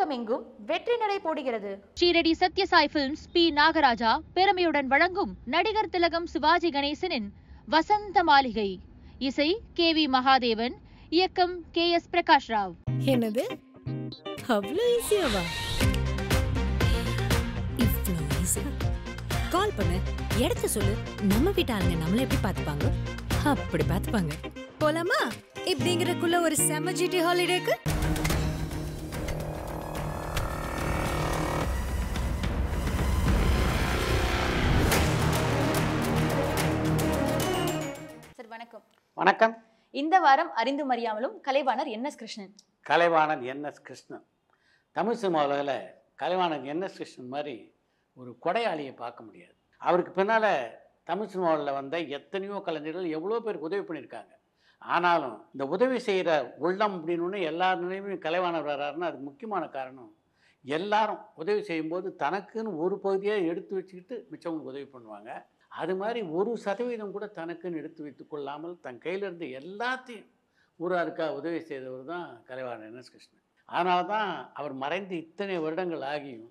உலகமெங்கும் வெற்றி நடை போடுகிறது ஷீரடி சத்யசாய் பிலிம்ஸ் பி நாகராஜா பெருமையுடன் வழங்கும் நடிகர் திலகம் சிவாஜி கணேசனின் வசந்த மாளிகை இசை கே வி மகாதேவன் இயக்கம் கே எஸ் பிரகாஷ் ராவ் என்னது அவ்வளோ ஈஸியாவா இவ்வளோ ஈஸி கால் பண்ணு இடத்த சொல்லு நம்ம வீட்டு ஆளுங்க நம்மள எப்படி பார்த்துப்பாங்க அப்படி பார்த்துப்பாங்க போலாமா இப்படிங்கிறக்குள்ள ஒரு செம ஜிடி ஹாலிடேக்கு சார் வணக்கம் வணக்கம் இந்த வாரம் அறிந்து அறியாமலும் Kalaivanar N S Krishnan Kalaivanan N S Krishnan Tamil cinema உலகில் கலைவாணன் என்எஸ் கிருஷ்ணன் மாதிரி ஒரு கொடையாளியை பார்க்க முடியாது அவருக்கு பின்னால் தமிழ் சினிமாவில் வந்த எத்தனையோ கலைஞர்கள் எவ்வளோ பேருக்கு உதவி பண்ணியிருக்காங்க ஆனாலும் இந்த உதவி செய்கிற உள்ளம் அப்படின்னு ஒன்று எல்லார் நிலையும் கலைவாணர் வர்றாருன்னா அதுக்கு முக்கியமான காரணம் எல்லாரும் உதவி செய்யும்போது தனக்குன்னு ஒரு பகுதியாக எடுத்து வச்சுக்கிட்டு மிச்சவங்களுக்கு உதவி பண்ணுவாங்க அது மாதிரி ஒரு சதவீதம் கூட தனக்குன்னு எடுத்து வைத்து கொள்ளாமல் தன் கையில் இருந்து எல்லாத்தையும் ஊராருக்கா உதவி செய்தவர் தான் கலைவாணர் என்எஸ் கிருஷ்ணன் அதனால தான் அவர் மறைந்து இத்தனை வருடங்கள் ஆகியும்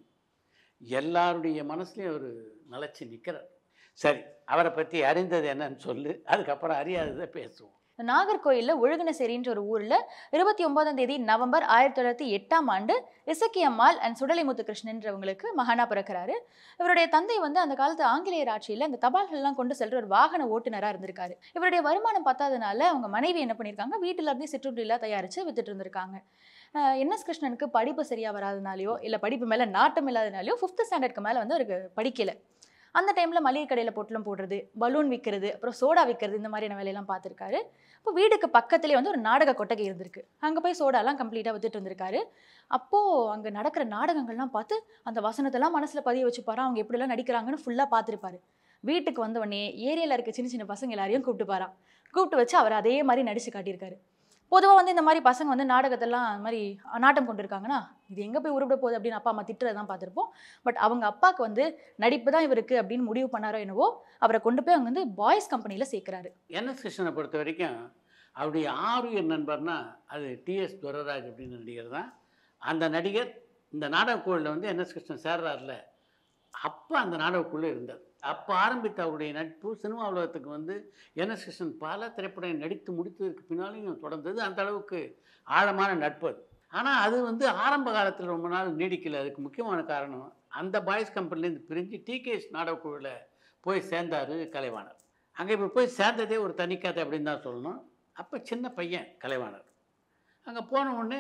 எல்லாருடைய மனசுலையும் அவர் நிலச்சி நிற்கிறார் சரி அவரை பற்றி அறிந்தது என்னன்னு சொல்லு அதுக்கப்புறம் அறியாததை பேசுவோம் நாகர்கோயில்ல ஒழுகினசேரின்ற ஒரு ஊர்ல இருபத்தி ஒன்பதாம் தேதி நவம்பர் ஆயிரத்தி தொள்ளாயிரத்தி எட்டாம் ஆண்டு இசக்கி அம்மாள் அண்ட் சுடலைமுத்து கிருஷ்ணன்றவங்களுக்கு மகனா பிறக்கிறாரு இவருடைய தந்தை வந்து அந்த காலத்து ஆங்கிலேயர் ஆட்சியில அந்த தபால்கள்லாம் கொண்டு செல்ற ஒரு வாகன ஓட்டுநரா இருந்திருக்காரு இவருடைய வருமானம் பத்தாதனால அவங்க மனைவி என்ன பண்ணியிருக்காங்க வீட்டுல இருந்தே சிற்றுண்டிலாம் தயாரிச்சு வித்துட்டு இருந்திருக்காங்க அஹ் என்எஸ் கிருஷ்ணனுக்கு படிப்பு சரியா வராதனாலயோ இல்ல படிப்பு மேல நாட்டம் இல்லாதனாலயோ ஃபிஃப்த் ஸ்டாண்டர்ட்க்கு மேல வந்து அவருக்கு படிக்கல அந்த டைமில் மளிகை கடையில் பொட்டலம் போடுறது பலூன் விற்கிறது அப்புறம் சோடா விற்கிறது இந்த மாதிரியான வேலையெல்லாம் பார்த்துருக்காரு இப்போ வீடுக்கு பக்கத்துலேயே வந்து ஒரு நாடக கொட்டகை இருந்திருக்கு அங்கே போய் சோடாலாம் கம்ப்ளீட்டாக வித்துட்டு இருந்திருக்காரு அப்போது அங்கே நடக்கிற நாடகங்கள்லாம் பார்த்து அந்த வசனத்தெல்லாம் மனசில் பதிய வச்சுப்பாரா அவங்க எப்படிலாம் நடிக்கிறாங்கன்னு ஃபுல்லாக பார்த்துருப்பாரு வீட்டுக்கு வந்த உடனே ஏரியாவில் இருக்க சின்ன சின்ன பசங்க எல்லாரையும் கூப்பிட்டு பாராம் கூப்பிட்டு வச்சு அவர் அதே மாதிரி நடிச்சு காட்டியிருக்காரு பொதுவாக வந்து இந்த மாதிரி பசங்க வந்து நாடகத்தெல்லாம் அந்த மாதிரி நாட்டம் கொண்டு இருக்காங்கன்னா இது எங்கே போய் உருவிட போகுது அப்படின்னு அப்பா அம்மா திட்டுறதான் பார்த்துருப்போம் பட் அவங்க அப்பாவுக்கு வந்து நடிப்பு தான் இவருக்கு அப்படின்னு முடிவு பண்ணாரோ என்னவோ அவரை கொண்டு போய் அவங்க வந்து பாய்ஸ் கம்பெனியில் சேர்க்குறாரு என்எஸ் கிருஷ்ணனை பொறுத்த வரைக்கும் அவருடைய ஆருயிர் நண்பர்னா அது டிஎஸ் துரராஜ் அப்படின்னு நடிகர் தான் அந்த நடிகர் இந்த நாடகக்குழுவில் வந்து என்எஸ் கிருஷ்ணன் சேர்றாருல அப்போ அந்த நாடகக்குள்ளே இருந்தார் அப்போ ஆரம்பித்த அவருடைய நட்பு சினிமா உலகத்துக்கு வந்து என்எஸ் கிருஷ்ணன் பல திரைப்படம் நடித்து முடித்ததற்கு பின்னாலையும் தொடர்ந்தது அந்த அளவுக்கு ஆழமான நட்பு அது ஆனால் அது வந்து ஆரம்ப காலத்தில் ரொம்ப நாள் நீடிக்கல அதுக்கு முக்கியமான காரணம் அந்த பாய்ஸ் கம்பெனிலேருந்து பிரிஞ்சு டிகேஎஸ் நாடகக்குழுவில் போய் சேர்ந்தார் கலைவாணர் அங்கே இப்போ போய் சேர்ந்ததே ஒரு தனிக்கதை அப்படின்னு தான் சொல்லணும் அப்போ சின்ன பையன் கலைவாணர் அங்கே போன உடனே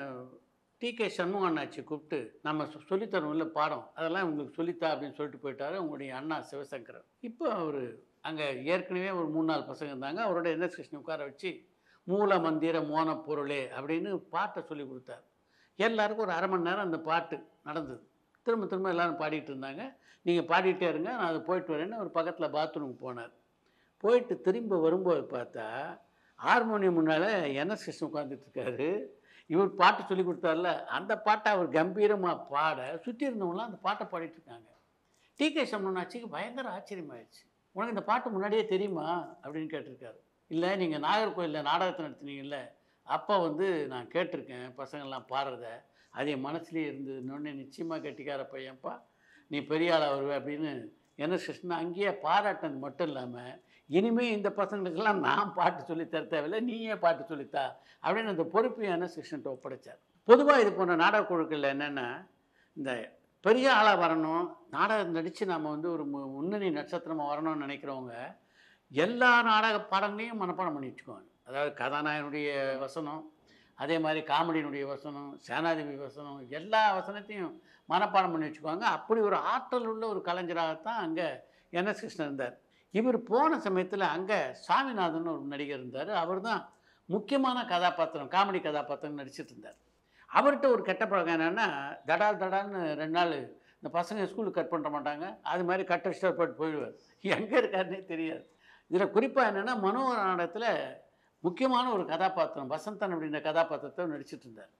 டி கே சண்முகண்ணாச்சி கூப்பிட்டு நம்ம சொ- சொல்லித்தரோம் இல்லை பாடம் அதெல்லாம் உங்களுக்கு சொல்லித்தா அப்படின்னு சொல்லிட்டு போயிட்டாரு உங்களுடைய அண்ணா சிவசங்கரன் இப்போ அவர் அங்கே ஏற்கனவே ஒரு மூணு நாலு பசங்க இருந்தாங்க அவரோட என்எஸ் கிருஷ்ணன் உட்கார வச்சு மூல மந்திர மோன பொருளே அப்படின்னு பாட்டை சொல்லி கொடுத்தார் எல்லாருக்கும் ஒரு அரை மணி நேரம் அந்த பாட்டு நடந்தது திரும்ப திரும்ப எல்லாரும் பாடிட்டு இருந்தாங்க நீங்கள் பாடிட்டே இருங்க நான் அது போயிட்டு வரேன்னு ஒரு பக்கத்தில் பாத்ரூமுக்கு போனார் போயிட்டு திரும்ப வரும்போது பார்த்தா ஹார்மோனியம் முன்னால் என்எஸ் கிருஷ்ணன் உட்காந்துட்டு இருக்காரு இவர் பாட்டு சொல்லி கொடுத்தார்ல அந்த பாட்டை அவர் கம்பீரமாக பாட சுற்றி இருந்தவங்களாம் அந்த பாட்டை பாடிட்டு இருக்காங்க டி கே சம்மனாச்சிக்கு பயங்கர ஆச்சரியமாயிடுச்சு உனக்கு இந்த பாட்டு முன்னாடியே தெரியுமா அப்படின்னு கேட்டிருக்காரு இல்லை நீங்கள் நாகர்கோயிலில் நாடகத்தை நடத்துனீங்கல்ல அப்போ வந்து நான் கேட்டிருக்கேன் பசங்கள்லாம் பாடுறத அது என் மனசுலேயே இருந்தது இன்னொன்று நிச்சயமாக கெட்டிக்கார பையன்ப்பா நீ பெரிய ஆளாக வருவே அப்படின்னு என்எஸ் கிருஷ்ணன் அங்கேயே பாராட்டினது மட்டும் இல்லாமல் இனிமேல் இந்த பசங்களுக்கெல்லாம் நான் பாட்டு சொல்லி தர தேவையில்லை நீயே பாட்டு சொல்லித்தா அப்படின்னு அந்த பொறுப்பையும் என்எஸ் கிருஷ்ணன்ட்ட ஒப்படைச்சார் பொதுவாக இது போன்ற நாடக குழுக்களில் என்னென்னா இந்த பெரிய ஆளாக வரணும் நாடகம் நடித்து நாம் வந்து ஒரு மு- முன்னணி நட்சத்திரமாக வரணும்னு நினைக்கிறவங்க எல்லா நாடக பாடங்களையும் மனப்பாடம் பண்ணி வச்சுக்குவாங்க அதாவது கதாநாயகனுடைய வசனம் அதே மாதிரி காமெடியினுடைய வசனம் சேனாதிபதி வசனம் எல்லா வசனத்தையும் மனப்பாடம் பண்ணி வச்சுக்குவாங்க அப்படி ஒரு ஆற்றல் உள்ள ஒரு கலைஞராகத்தான் அங்கே என்எஸ் கிருஷ்ணன் இருந்தார் இவர் போன சமயத்தில் அங்கே சாமிநாதன் ஒரு நடிகர் இருந்தார் அவர் தான் முக்கியமான கதாபாத்திரம் காமெடி கதாபாத்திரம் நடிச்சிட்டு இருந்தார் அவர்கிட்ட ஒரு கெட்ட பழக்கம் என்னென்னா தடால் தடால்னு ரெண்டு நாள் இந்த பசங்க ஸ்கூலுக்கு கட் பண்ண மாட்டாங்க அது மாதிரி கட் அடிச்சுட்டு போட்டு போயிடுவார் எங்கே இருக்காருன்னே தெரியாது இதில் குறிப்பாக என்னென்னா மனோகர நாடகத்தில் முக்கியமான ஒரு கதாபாத்திரம் வசந்தன் அப்படின்ற கதாபாத்திரத்தை நடிச்சிட்டு இருந்தார்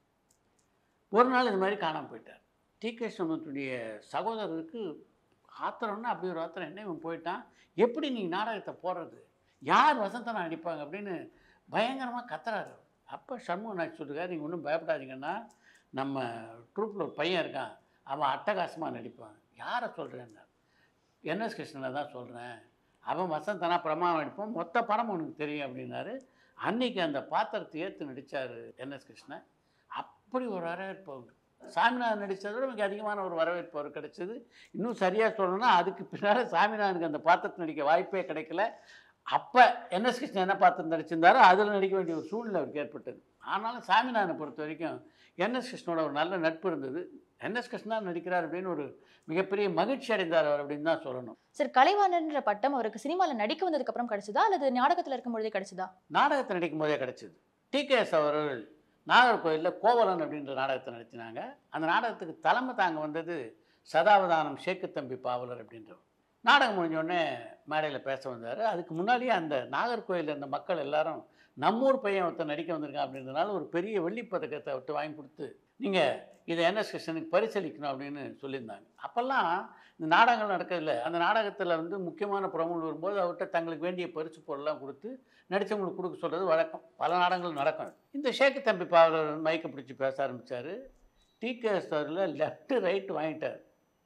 ஒரு நாள் இது மாதிரி காணாமல் போயிட்டார் டி கே சம்பத்துடைய சகோதரருக்கு ஆத்திரம்னா அப்படி ஒரு ஆத்திரம் என்ன இவன் போயிட்டான் எப்படி நீ நாடகத்தை போடுறது யார் வசந்தனை அடிப்பாங்க அப்படின்னு பயங்கரமாக கத்துறாரு அப்போ சண்முக நாய்க்கு சொல்லுறாரு நீங்கள் ஒன்றும் பயப்படாதீங்கன்னா நம்ம ட்ரூப்பில் ஒரு பையன் இருக்கான் அவன் அட்டகாசமாக நடிப்பான் யாரை சொல்கிறேன்னா என்எஸ் கிருஷ்ணனை தான் சொல்கிறேன் அவன் வசந்தனா பிரமாவை நடிப்பான் மொத்த படம் உனக்கு தெரியும் அப்படின்னாரு அன்னைக்கு அந்த பாத்திரத்தை ஏற்று நடித்தார் என்எஸ் கிருஷ்ணன் அப்படி ஒரு வரவேற்பு உண்டு சாமிநாதன் நடித்ததை விட மிக அதிகமான ஒரு வரவேற்பு அவர் கிடைச்சது இன்னும் சரியாக சொல்லணும்னா அதுக்கு பின்னால் சாமிநாதனுக்கு அந்த பாத்திரத்தை நடிக்க வாய்ப்பே கிடைக்கல அப்போ என்எஸ் கிருஷ்ணன் என்ன பாத்திரம் நடிச்சிருந்தாரோ அதில் நடிக்க வேண்டிய ஒரு சூழ்நிலை அவருக்கு ஏற்பட்டது ஆனாலும் சாமிநாதனை பொறுத்த வரைக்கும் என்எஸ் கிருஷ்ணனோட ஒரு நல்ல நட்பு இருந்தது என்எஸ் கிருஷ்ணா நடிக்கிறார் அப்படின்னு ஒரு மிகப்பெரிய மகிழ்ச்சி அடைந்தார் அவர் அப்படின்னு தான் சொல்லணும் சார் கலைவாணர்ன்ற பட்டம் அவருக்கு சினிமாவில் நடிக்க வந்ததுக்கு அப்புறம் கிடைச்சதா அல்லது நாடகத்தில் இருக்கும் பொழுதே கிடைச்சதா நாடகத்தை நடிக்கும் போதே கிடைச்சிது டிகேஎஸ் அவர்கள் நாகர்கோயிலில் கோவலன் அப்படின்ற நாடகத்தை நடத்தினாங்க அந்த நாடகத்துக்கு தலைமை தாங்க வந்தது சதாவதானம் ஷேக்கு தம்பி பாவலர் அப்படின்றவர் நாடகம் முடிஞ்ச உடனே மேடையில் பேச வந்தார் அதுக்கு முன்னாடியே அந்த நாகர்கோயிலில் இருந்த மக்கள் எல்லாரும் நம்மூர் பையன் ஒருத்தர் நடிக்க வந்திருக்கான் அப்படின்றதுனால ஒரு பெரிய வெள்ளிப் பதக்கத்தை விட்டு வாங்கி கொடுத்து நீங்கள் இதை என்எஸ் கிருஷ்ணனுக்கு பரிசளிக்கணும் அப்படின்னு சொல்லியிருந்தாங்க அப்போல்லாம் இந்த நாடகங்கள் நடக்கிறதில்ல அந்த நாடகத்தில் வந்து முக்கியமான பிரமுகர்கள் வரும்போது அவர்கிட்ட தங்களுக்கு வேண்டிய பரிசு பொருள்லாம் கொடுத்து நடித்தவங்களுக்கு கொடுக்க சொல்கிறது வழக்கம் பல நாடகங்கள் நடக்கும் இந்த ஷேக்கு தம்பி பாவலர் மைக்கை பிடிச்சி பேச ஆரம்பித்தார் டிகேஎஸ் அவரில் லெஃப்ட்டு ரைட்டு வாங்கிட்டார்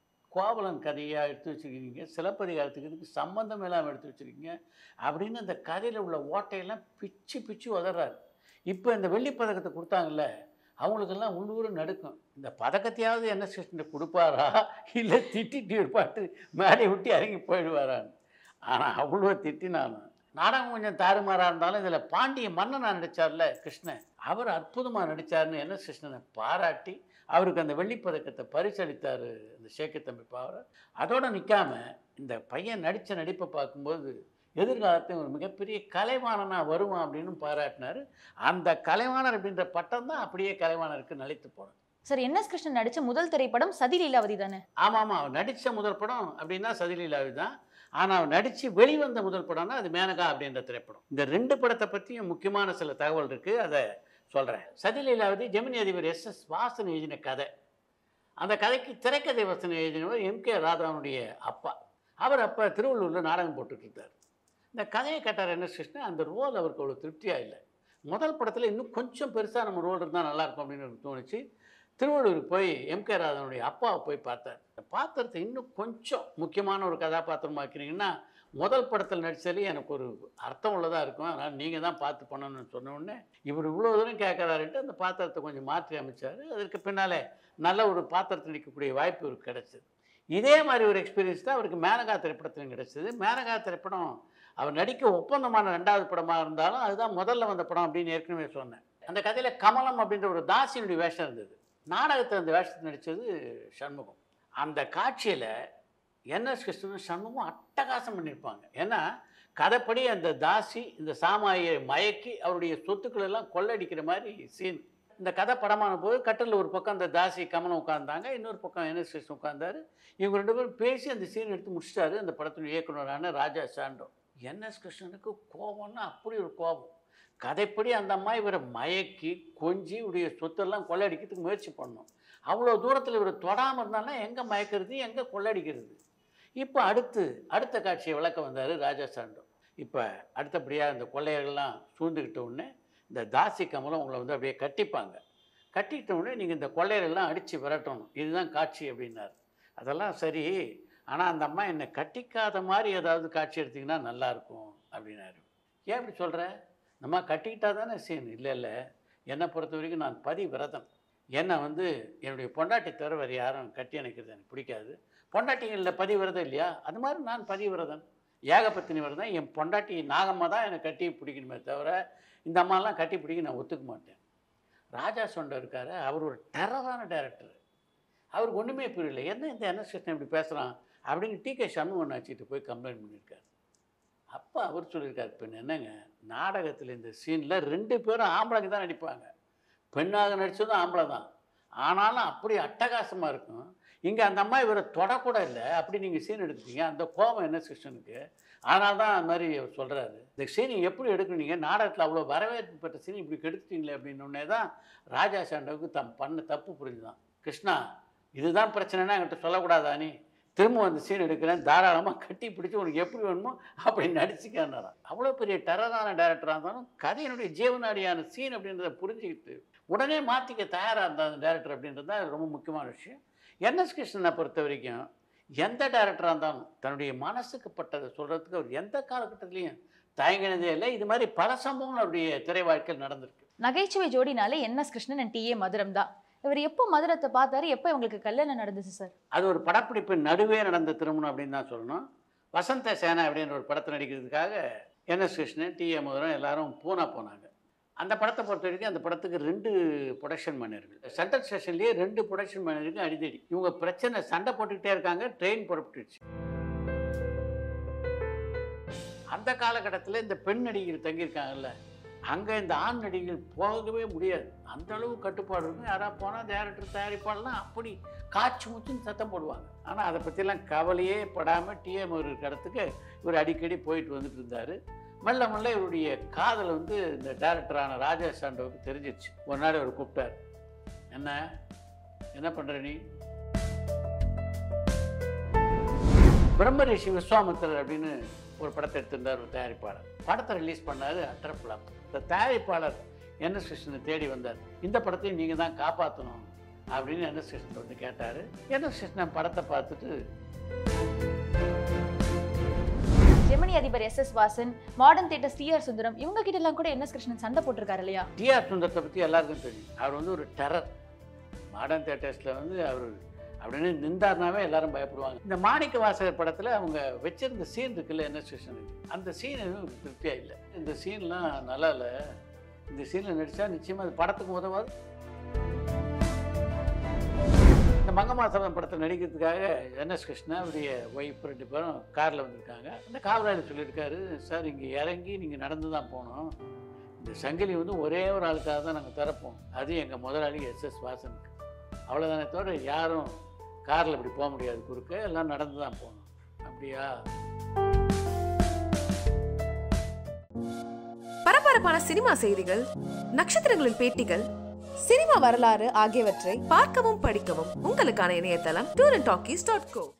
கோவலன் கதையாக எடுத்து வச்சுருக்கீங்க சிலப்பதிகாரத்துக்கு இதுக்கு சம்மந்தம் இல்லாமல் எடுத்து வச்சுருக்கீங்க அப்படின்னு அந்த கதையில் உள்ள ஓட்டையெல்லாம் பிச்சு பிச்சு உதறாரு இப்போ இந்த வெள்ளிப் பதக்கத்தை கொடுத்தாங்கல்ல அவங்களுக்கெல்லாம் உள்ளூர் நடுக்கும் இந்த பதக்கத்தையாவது என்ன சிஸ்டம் கொடுப்பாரா இல்லை திட்டிட்டு இருப்பாட்டு மேலே விட்டு இறங்கி போயிடுவாரான்னு ஆனால் அவ்வளோ திட்டினாலும் நாடகம் கொஞ்சம் தாறுமாறாக இருந்தாலும் இதில் பாண்டிய மன்னனா நடித்தார்ல கிருஷ்ணன் அவர் அற்புதமாக நடித்தார்னு என்ன கிருஷ்ணனை பாராட்டி அவருக்கு அந்த வெள்ளிப்பதக்கத்தை பரிசளித்தார் இந்த சேக்கு தம்பி பாவரர் அதோடு நிற்காம இந்த பையன் நடித்த நடிப்பை பார்க்கும்போது எதிர்காலத்தில் ஒரு மிகப்பெரிய கலைவாணனாக வருவான் அப்படின்னு பாராட்டினார் அந்த கலைவாணர் அப்படின்ற பட்டம் தான் அப்படியே கலைவாணருக்கு நிலைத்து போனது சார் என் எஸ் கிருஷ்ணன் நடிச்ச முதல் திரைப்படம் சதி லீலாவதி தானே ஆமாம் ஆமாம் அவர் நடித்த முதல் படம் அப்படின்னா சதிலீலாவி தான் ஆனால் அவர் நடித்து வெளிவந்த முதல் படம்னா அது மேனகா அப்படின்ற திரைப்படம் இந்த ரெண்டு படத்தை பற்றியும் முக்கியமான சில தகவல் இருக்குது அதை சொல்கிறேன் சதிலீலாவதி ஜெமினி அதிபர் எஸ் எஸ் வாசன் எழுதின கதை அந்த கதைக்கு திரைக்கதை வசனம் எழுதினவர் எம் கே ராதாவுடைய அப்பா அவர் அப்போ திருவள்ளூரில் நாடகம் போட்டுட்டு இருந்தார் இந்த கதையை கேட்டார் என்ன கிருஷ்ணன் அந்த ரோல் அவருக்கு அவ்வளோ திருப்தியாக இல்லை முதல் படத்தில் இன்னும் கொஞ்சம் பெருசாக நம்ம ரோல் இருந்தால் நல்லாயிருக்கும் அப்படின்னு எனக்கு தோணுச்சு திருவள்ளூருக்கு போய் எம் கே ராதனுடைய அப்பாவை போய் பார்த்தார் இந்த பாத்திரத்தை இன்னும் கொஞ்சம் முக்கியமான ஒரு கதாபாத்திரமா ஆக்கிறீங்கன்னா முதல் படத்தில் நடிச்சதுலேயே எனக்கு ஒரு அர்த்தம் உள்ளதாக இருக்கும் அதனால் நீங்கள் தான் பார்த்து பண்ணணும்னு சொன்ன உடனே இவர் இவ்வளோ தூரம் கேட்குறாருன்ட்டு அந்த பாத்திரத்தை கொஞ்சம் மாற்றி அமைச்சார் அதற்கு பின்னாலே நல்ல ஒரு பாத்திரத்தை நடிக்கக்கூடிய வாய்ப்பு இவருக்கு கிடைச்சது இதே மாதிரி ஒரு எக்ஸ்பீரியன்ஸ் தான் அவருக்கு மேனகா திரைப்படத்திலும் கிடைச்சது மேனகா திரைப்படம் அவர் நடிக்க ஒப்பந்தமான ரெண்டாவது படமாக இருந்தாலும் அதுதான் முதல்ல வந்த படம் அப்படின்னு ஏற்கனவே சொன்னேன் அந்த கதையில் கமலம் அப்படின்ற ஒரு தாசியினுடைய வேஷம் இருந்தது நாடகத்தில் அந்த வேஷத்தை நடித்தது சண்முகம் அந்த காட்சியில் என்எஸ் கிருஷ்ணன் சண்முகம் அட்டகாசம் பண்ணியிருப்பாங்க ஏன்னா கதைப்படி அந்த தாசி இந்த சாமாயை மயக்கி அவருடைய சொத்துக்கள் எல்லாம் கொள்ளடிக்கிற மாதிரி சீன் இந்த கதை படமான போது கட்டில் ஒரு பக்கம் அந்த தாசி கமலம் உட்கார்ந்தாங்க இன்னொரு பக்கம் என்எஸ் கிருஷ்ணன் உட்கார்ந்தாரு இவங்க ரெண்டு பேரும் பேசி அந்த சீன் எடுத்து முடிச்சிட்டாரு அந்த படத்தின் இயக்குனரான ராஜா சாண்டோ என்எஸ் கிருஷ்ணனுக்கு கோபம்னா அப்படி ஒரு கோபம் கதைப்படி அந்த அம்மா இவரை மயக்கி கொஞ்சி இவருடைய சொத்தெல்லாம் கொள்ளடிக்கிறதுக்கு முயற்சி பண்ணோம் அவ்வளோ தூரத்தில் இவர் தொடாமல் இருந்தாலும் எங்கே மயக்கிறது எங்கே கொள்ளடிக்கிறது இப்போ அடுத்து அடுத்த காட்சியை விளக்க வந்தார் ராஜா சாண்டோ இப்போ அடுத்தபடியாக இந்த கொள்ளையர்கள்லாம் சூழ்ந்துக்கிட்ட உடனே இந்த தாசி கமலம் உங்களை வந்து அப்படியே கட்டிப்பாங்க கட்டிட்ட உடனே நீங்கள் இந்த கொள்ளையரெல்லாம் அடித்து விரட்டணும் இதுதான் காட்சி அப்படின்னாரு அதெல்லாம் சரி ஆனால் அந்த அம்மா என்னை கட்டிக்காத மாதிரி ஏதாவது காட்சி எடுத்திங்கன்னா நல்லாயிருக்கும் அப்படின்னாரு ஏன் இப்படி சொல்கிற நம்ம கட்டிக்கிட்டா தானே சீன் இல்லை இல்லை என்னை பொறுத்த வரைக்கும் நான் பதி விரதம் என்னை வந்து என்னுடைய பொண்டாட்டி தவிர வேறு யாரும் கட்டி அணைக்கிறது எனக்கு பிடிக்காது பொண்டாட்டிகளில் பதி விரதம் இல்லையா அது மாதிரி நான் பதி விரதம் ஏகபத்தினி விரதம் என் பொண்டாட்டி நாகம்மா தான் என்னை கட்டி பிடிக்கணுமே தவிர இந்த அம்மாலாம் கட்டி பிடிக்க நான் ஒத்துக்க மாட்டேன் ராஜா சொண்டர் இருக்காரு அவர் ஒரு டெரரான டைரக்டர் அவருக்கு ஒன்றுமே புரியல என்ன இந்த என்எஸ் கிருஷ்ணன் இப்படி பேசுகிறான் அப்படின்னு டி கே சண்முகன் வச்சுட்டு போய் கம்ப்ளைண்ட் பண்ணியிருக்காரு அப்போ அவர் சொல்லியிருக்காரு பெண் என்னங்க நாடகத்தில் இந்த சீனில் ரெண்டு பேரும் ஆம்பளைங்க தான் நடிப்பாங்க பெண்ணாக நடித்ததும் ஆம்பளை தான் ஆனாலும் அப்படி அட்டகாசமாக இருக்கும் இங்கே அந்த அம்மா இவரை தொடக்கூட இல்லை அப்படி நீங்கள் சீன் எடுத்துட்டீங்க அந்த கோபம் என்ன கிருஷ்ணனுக்கு அதனால தான் அந்த மாதிரி அவர் சொல்கிறாரு இந்த சீனை எப்படி எடுக்கணுங்க நாடகத்தில் அவ்வளோ வரவேற்பு பெற்ற சீன் இப்படி கெடுத்துட்டீங்களே அப்படின்னே தான் ராஜா சாண்டவுக்கு தம் பண்ண தப்பு புரிஞ்சுதான் கிருஷ்ணா இதுதான் பிரச்சனைனா என்கிட்ட சொல்லக்கூடாதா நீ திரும்ப அந்த சீன் எடுக்கிறேன் தாராளமாக கட்டி பிடிச்சி உனக்கு எப்படி வேணுமோ அப்படி நடிச்சுக்கன்னாராம் அவ்வளோ பெரிய டெரரான டேரக்டராக இருந்தாலும் கதையினுடைய ஜீவனாடியான சீன் அப்படின்றத புரிஞ்சுக்கிட்டு உடனே மாற்றிக்க தயாராக இருந்தா அந்த டேரக்டர் அப்படின்றது தான் ரொம்ப முக்கியமான விஷயம் என்எஸ் கிருஷ்ணனை பொறுத்த வரைக்கும் எந்த டேரக்டராக இருந்தாலும் தன்னுடைய மனசுக்கு பட்டதை சொல்கிறதுக்கு அவர் எந்த காலகட்டத்திலையும் தயங்கினதே இல்லை இது மாதிரி பல சம்பவங்கள் அவருடைய திரை வாழ்க்கையில் நடந்திருக்கு நகைச்சுவை ஜோடினாலே N S Krishnan and T A Madhuram தான் இவர் எப்போ மதுரத்தை பார்த்தாரு எப்போ இவங்களுக்கு கல்யாணம் நடந்துச்சு சார் அது ஒரு படப்பிடிப்பின் நடுவே நடந்த திருமணம் அப்படின்னு தான் சொல்லணும் வசந்த சேனா அப்படின்ற ஒரு படத்தை நடிக்கிறதுக்காக N S Krishnan T A Madhuram எல்லாரும் பூனா போனாங்க அந்த படத்தை பொறுத்த வரைக்கும் அந்த படத்துக்கு ரெண்டு ப்ரொடக்ஷன் மேனேஜர்கள் சென்ட்ரல் ஸ்டேஷன்லேயே ரெண்டு ப்ரொடக்ஷன் மேனேஜருக்கு அடிதடி இவங்க பிரச்சனை சண்டை போட்டுக்கிட்டே இருக்காங்க ட்ரெயின் புறப்பட்டுருச்சு அந்த காலகட்டத்தில் இந்த பெண் நடிகைகள் தங்கியிருக்காங்கல்ல அங்கே இந்த ஆண் நடிகைகள் போகவே முடியாது அந்த அளவு கட்டுப்பாடு இருக்கும் யாராவது போனால் டேரக்டர் தயாரிப்பாளர்லாம் அப்படி காய்ச்சி மூச்சுன்னு சத்தம் போடுவாங்க ஆனால் அதை பற்றிலாம் கவலையே படாமல் டிஎம் இருக்கிற இடத்துக்கு இவர் அடிக்கடி போயிட்டு வந்துட்டு இருந்தார் மெல்ல மெல்ல இவருடைய காதல் வந்து இந்த டேரக்டரான ராஜேஷ் சாண்டோவுக்கு தெரிஞ்சிருச்சு ஒரு நாள் இவர் கூப்பிட்டார் என்ன என்ன பண்ணுற நீ பிரம்மரிஷி விஸ்வாமித்திரர் அப்படின்னு ஒரு படத்தை எடுத்திருந்தார் ஒரு தயாரிப்பாளர் படத்தை ரிலீஸ் பண்ணார் அட்டர் ஃப்ளாப் இந்த தயாரிப்பாளர் என்எஸ் கிருஷ்ணனை தேடி வந்தார் இந்த படத்தையும் நீங்கள் தான் காப்பாற்றணும் அப்படின்னு என்எஸ் கிருஷ்ணன் வந்து கேட்டார் என்எஸ் கிருஷ்ணன் படத்தை பார்த்துட்டு ஜெமினி அதிபர் S S Vasan Modern Theatre T R Sundaram இவங்க கிட்ட எல்லாம் கூட என்எஸ் கிருஷ்ணன் சண்டை போட்டிருக்காரு இல்லையா டிஆர் சுந்தரத்தை பற்றி எல்லாருக்கும் தெரியும் அவர் வந்து ஒரு டெரர் மாடர்ன் தேட்டர்ஸில் வந்து அவர் அப்படின்னு நின்றார்னாவே எல்லாரும் பயப்படுவாங்க இந்த மாணிக்க வாசகர் படத்தில் அவங்க வச்சிருந்த சீன் இருக்குல்ல என்ன ஸ்டேஷனுக்கு அந்த சீன் எதுவும் திருப்தியாக இல்லை இந்த சீன்லாம் நல்லா இல்லை இந்த சீனில் நடித்தா நிச்சயமாக அது படத்துக்கு உதவாது இந்த மங்கமாசவன் படத்தை நடிக்கிறதுக்காக என்எஸ் கிருஷ்ணா அவருடைய ஒய்ஃப் ரெண்டு பேரும் காரில் வந்திருக்காங்க அந்த காவலாளி சொல்லியிருக்காரு சார் இங்கே இறங்கி நீங்கள் நடந்து தான் போகணும் இந்த சங்கிலி வந்து ஒரே ஒரு ஆளுக்காக தான் நாங்கள் தரப்போம் அது எங்கள் முதலாளி எஸ்எஸ் வாசனுக்கு அவ்வளோதானே தவிர யாரும் காரில் இப்படி போக முடியாது குறுக்க எல்லாம் நடந்து தான் போகணும் அப்படியா பரபரப்பான சினிமா செய்திகள் நட்சத்திரங்களின் பேட்டிகள் சினிமா வரலாறு ஆகியவற்றை பார்க்கவும் படிக்கவும் உங்களுக்கான இணையதளம் tour and talkies dot go